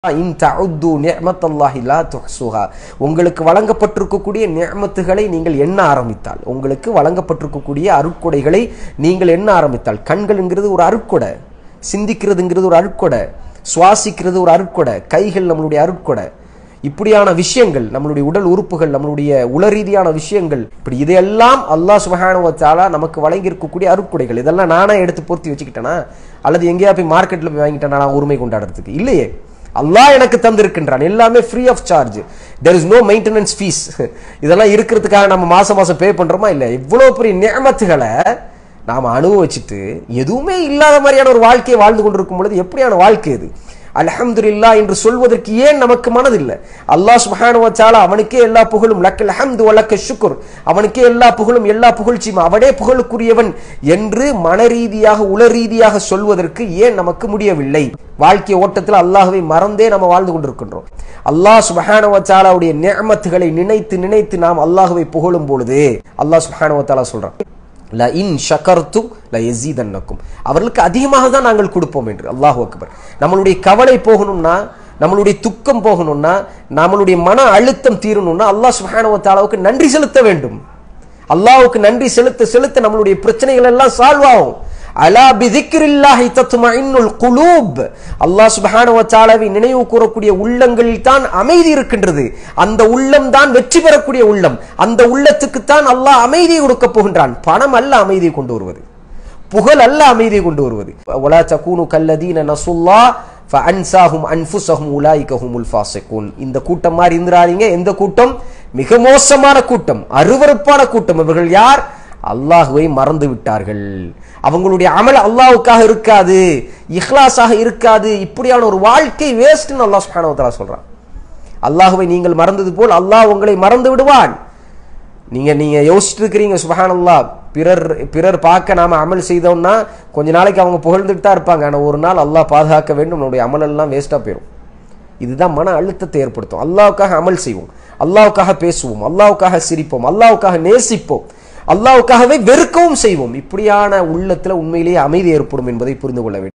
இன் தஉத்து நிஅமத்தல்லாஹி லா துஹ்சுஹா உங்களுக்கு வழங்கப்பட்டிருக்கக்கூடிய நிஅமத்துகளை நீங்கள் எண்ண ஆரம்பித்தால் உங்களுக்கு வழங்கப்பட்டிருக்கக்கூடிய அருட்கொடைகளை நீங்கள் எண்ண ஆரம்பித்தால் கண்கள்ங்கிறது ஒரு அருட்கொடை சிந்திக்கிறதுங்கிறது ஒரு அருட்கொடை சுவாசிக்கிறது ஒரு அருட்கொடை கைகள் நம்மளுடைய அருட்கொடை இப்படியான விஷயங்கள் நம்மளுடைய உடல் உறுப்புகள் நம்மளுடைய உளரீதியான விஷயங்கள் இப்படி இதையெல்லாம் அல்லாஹ் சுபஹானஹு வ தஆலா நமக்கு வழங்கியிருக்கக்கூடிய அருட்கொடைகள் இதெல்லாம் நானா எடுத்து பொருத்தி வச்சுக்கிட்டேனா அல்லது எங்கேயா போய் மார்க்கெட்ல போய் வாங்கிட்டேனா நான் உரிமை கொண்டாடுறதுக்கு இல்லையே அல்லாஹ் எனக்கு தந்திருக்கின்றான் எல்லாமே free of charge there is no maintenance fees இதெல்லாம் இருக்கிறதுக்காக நம்ம மாசம் மாசம் பே பண்றோமா இல்ல இவ்வளவு பெரிய நியமத்துகளை நாம அனுபவிச்சுட்டு எதுவுமே இல்லாத மாதிரியான ஒரு வாழ்க்கையை வாழ்ந்து கொண்டிருக்கும் பொழுது எப்படியான வாழ்க்கை இது அல்ஹம்துலில்லா என்று சொல்வதற்கு ஏன் நமக்கு மனதில்லை அல்லாஹ் சுப்ஹானஹு வ தஆலா அவனுக்கே எல்லா புகழும் லக்கல் ஹம்து வலக்க ஷுக்ர் அவனுக்கே எல்லா புகழும் எல்லா புகழ்ச்சியும் அவனே புகழுக்குரியவன் என்று மனரீதியாக உளரீதியாக சொல்வதற்கு ஏன் நமக்கு முடியவில்லை வாழ்க்கை ஓட்டத்தில் அல்லாஹ்வை மறந்தே நம்ம வாழ்ந்து கொண்டிருக்கின்றோம் அல்லாஹ் சுப்ஹானஹு வ தஆலாவுடைய நிஅமத்துகளை நினைத்து நினைத்து நாம் அல்லாஹ்வை புகழும் பொழுது அல்லாஹ் சுப்ஹானஹு வ தஆலா சொல்றான் ல இன் ஷக்கர்த்தும் ல எசீதன்னக்கும் அவர்களுக்கு அதிகமாக தான் நாங்கள் கொடுப்போம் என்று அல்லாஹ் அக்பர் நம்மளுடைய கவலை போகணும்னா நம்மளுடைய துக்கம் போகணும்னா நம்மளுடைய மன அழுத்தம் தீரணும்னா அல்லாஹ் சுப்ஹானஹு வ தஆலாவுக்கு நன்றி செலுத்த வேண்டும் அல்லாஹ்வுக்கு நன்றி செலுத்த செலுத்த நம்மளுடைய பிரச்சனைகள் எல்லாம் சால்வ் ஆகும் அலா பிதிக்ரில்லாஹி தத்மஇன்னுல் குலூப் அல்லாஹ் சுப்ஹானஹு வ தஆலாவை நினைவு கூறக்கூடிய உள்ளங்களில் தான் அமைதி இருக்கின்றது அந்த உள்ளம் தான் வெற்றி பெறக்கூடிய உள்ளம் அந்த உள்ளத்துக்கு தான் அல்லாஹ் அமைதியை கொடுக்க போகின்றான் பணம் அல்ல அமைதியை கொண்டு வருவது புகழ் அல்ல அமைதியை கொண்டு வருவது வலா தகூனு கல்லதீன நசுல்லா ஃபஅன்சாஹும் அன்ஃபுஸஹும் உலாயிக ஹுமுல் ஃபாசிகூன் இந்த கூட்டம் மாதிரி இருந்துறாதீங்க எந்த கூட்டம் மிக மோசமான கூட்டம் அருவருப்பான கூட்டம் இவர்கள் யார் அல்லாஹுவை மறந்து விட்டார்கள் அவங்களுடைய அமல் அல்லாஹ்வுக்காக இருக்காது இஹ்லாஸாக இருக்காது இப்படியான ஒரு வாழ்க்கை வேஸ்ட்னு அல்லாஹ் சுப்ஹானஹு வ தஆலா சொல்றான் அல்லாஹுவை நீங்கள் மறந்தது போல் அல்லாஹ் உங்களை மறந்து விடுவான் நீங்க நீங்க யோசிச்சுட்டு இருக்கிறீங்க சுபஹானல்லாஹ் பிறர் பிறர் பார்க்க நாம அமல் செய்தோம்னா கொஞ்ச நாளைக்கு அவங்க புகழ்ந்துட்டு தான் இருப்பாங்க ஆனா ஒரு நாள் அல்லாஹ் பாதுகாக்க வேண்டும் நம்மளுடைய அமல் எல்லாம் வேஸ்டா போயிடும் இதுதான் மன அழுத்தத்தை ஏற்படுத்தும் அல்லாவுக்காக அமல் செய்வோம் அல்லாவுக்காக பேசுவோம் அல்லாவுக்காக சிரிப்போம் அல்லாவுக்காக நேசிப்போம் அல்லாவுக்காகவே வெறுக்கவும் செய்வோம் இப்படியான உள்ளத்துல உண்மையிலேயே அமைதி ஏற்படும் என்பதை புரிந்து கொள்ள வேண்டும்